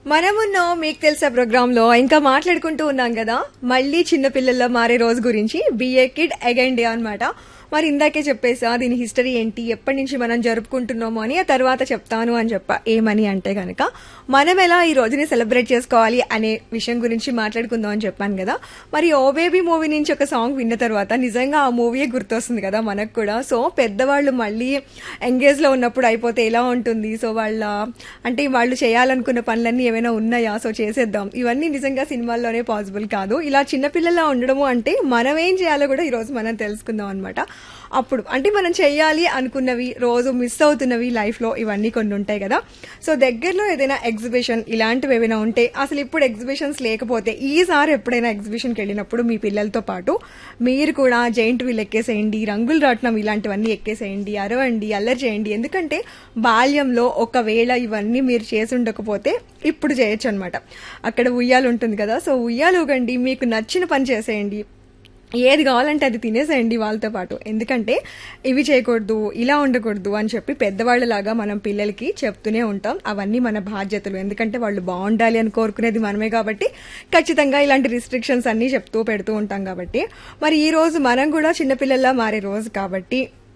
మనమున్నో మీకు తెలుసా ప్రోగ్రామ్ లో ఇంకా మాట్లాడుకుంటూ ఉన్నాం కదా మళ్ళీ చిన్నపిల్లల్లో మారే రోజు గురించి బిఏ కిడ్ అగైన్ డే అనమాట మరి ఇందాకే చెప్పేసా దీని హిస్టరీ ఏంటి ఎప్పటి నుంచి మనం జరుపుకుంటున్నాము అని ఆ తర్వాత చెప్తాను అని చెప్ప ఏమని అంటే గనక మనం ఎలా ఈ రోజుని సెలబ్రేట్ చేసుకోవాలి అనే విషయం గురించి మాట్లాడుకుందాం అని చెప్పాను కదా మరి ఓ బేబీ మూవీ నుంచి ఒక సాంగ్ విన్న తర్వాత నిజంగా ఆ మూవీయే గుర్తొస్తుంది కదా మనకు కూడా సో పెద్దవాళ్ళు మళ్ళీ ఎంగేజ్ లో ఉన్నప్పుడు అయిపోతే ఎలా ఉంటుంది సో వాళ్ళ అంటే వాళ్ళు చేయాలనుకున్న పనులన్నీ ఏమైనా ఉన్నాయా సో చేసేద్దాం ఇవన్నీ నిజంగా సినిమాల్లోనే పాసిబుల్ కాదు ఇలా చిన్నపిల్లలా ఉండడము అంటే మనం ఏం చేయాలో కూడా ఈ రోజు మనం తెలుసుకుందాం అనమాట అప్పుడు అంటే మనం చేయాలి అనుకున్నవి రోజు మిస్ అవుతున్నవి లైఫ్ లో ఇవన్నీ కొన్ని ఉంటాయి కదా సో దగ్గరలో ఏదైనా ఎగ్జిబిషన్ ఇలాంటివి ఏమైనా ఉంటే అసలు ఇప్పుడు ఎగ్జిబిషన్స్ లేకపోతే ఈసారి ఎప్పుడైనా ఎగ్జిబిషన్కి వెళ్ళినప్పుడు మీ పిల్లలతో పాటు మీరు కూడా జైంట్ వీల్ ఎక్కేసేయండి రంగుల రాట్నం ఇలాంటివన్నీ ఎక్కేసేయండి అరవండి అల్లరి చేయండి ఎందుకంటే బాల్యంలో ఒకవేళ ఇవన్నీ మీరు చేసి ఉండకపోతే ఇప్పుడు చేయొచ్చు అనమాట అక్కడ ఉయ్యాలు ఉంటుంది కదా సో ఉయ్యాలు ఊగండి మీకు నచ్చిన పని చేసేయండి ఏది కావాలంటే అది తినేసేయండి వాళ్ళతో పాటు ఎందుకంటే ఇవి చేయకూడదు ఇలా ఉండకూడదు అని చెప్పి పెద్దవాళ్ళలాగా మనం పిల్లలకి చెప్తూనే ఉంటాం అవన్నీ మన బాధ్యతలు ఎందుకంటే వాళ్ళు బాగుండాలి అని కోరుకునేది మనమే కాబట్టి ఖచ్చితంగా ఇలాంటి రిస్ట్రిక్షన్స్ అన్నీ చెప్తూ పెడుతూ ఉంటాం కాబట్టి మరి ఈ రోజు మనం కూడా చిన్నపిల్లల్లా మారే రోజు కాబట్టి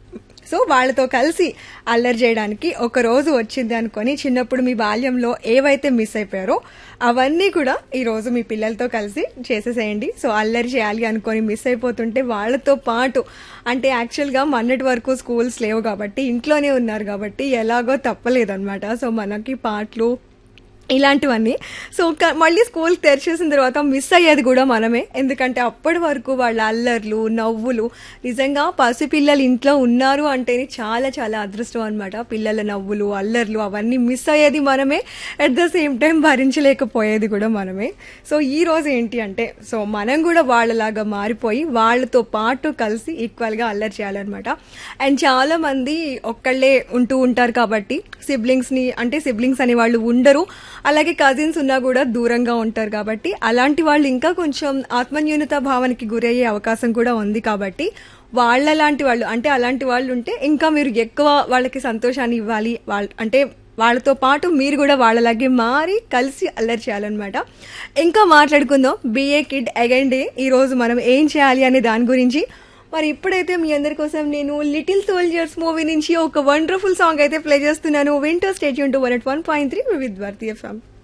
సో వాళ్ళతో కలిసి అల్లరి చేయడానికి ఒక రోజు వచ్చింది అనుకొని చిన్నప్పుడు మీ బాల్యంలో ఏవైతే మిస్ అయిపోయారో అవన్నీ కూడా ఈ రోజు మీ పిల్లలతో కలిసి చేసేసేయండి సో అల్లరి చేయాలి అనుకొని మిస్ అయిపోతుంటే వాళ్ళతో పాటు అంటే యాక్చువల్గా మొన్నటి వరకు స్కూల్స్ లేవు కాబట్టి ఇంట్లోనే ఉన్నారు కాబట్టి ఎలాగో తప్పలేదన్నమాట సో మనకి పాటలు ఇలాంటివన్నీ సో క- మళ్ళీ స్కూల్ తెరిచేసిన తర్వాత మిస్ అయ్యేది కూడా మనమే ఎందుకంటే అప్పటి వరకు వాళ్ళ అల్లర్లు నవ్వులు నిజంగా పసిపిల్లలు ఇంట్లో ఉన్నారు అంటేనే చాలా చాలా అదృష్టం అనమాట పిల్లల నవ్వులు అల్లర్లు అవన్నీ మిస్ అయ్యేది మనమే అట్ ద సేమ్ టైం భరించలేకపోయేది కూడా మనమే సో ఈ రోజు ఏంటి అంటే సో మనం కూడా వాళ్ళలాగా మారిపోయి వాళ్ళతో పాటు కలిసి ఈక్వల్గా అల్లరి చేయాలన్నమాట అండ్ చాలా మంది ఒక్కళ్ళే ఉంటూ ఉంటారు కాబట్టి సిబ్లింగ్స్ ని అంటే సిబ్లింగ్స్ అనే వాళ్ళు ఉండరు అలాగే కజిన్స్ ఉన్నా కూడా దూరంగా ఉంటారు కాబట్టి అలాంటి వాళ్ళు ఇంకా కొంచెం ఆత్మన్యూనత భావనకి గురయ్యే అవకాశం కూడా ఉంది కాబట్టి వాళ్ళ లాంటి వాళ్ళు అంటే అలాంటి వాళ్ళు ఉంటే ఇంకా మీరు ఎక్కువ వాళ్ళకి సంతోషాన్ని ఇవ్వాలి వాళ్ళ అంటే వాళ్ళతో పాటు మీరు కూడా వాళ్ళలాగే మారి కలిసి అల్లరి చేయాలన్నమాట ఇంకా మాట్లాడుకుందాం బిఏ కిడ్ అగైన్ డే ఈ రోజు మనం ఏం చేయాలి అనే దాని గురించి మరి ఇప్పుడైతే మీ అందరి కోసం నేను లిటిల్ సోల్జర్స్ మూవీ నుంచి ఒక వండర్ఫుల్ సాంగ్ అయితే ప్లే చేస్తున్నాను winter stay tuned to one eight one point three with భారతీయ ఫ్యామ్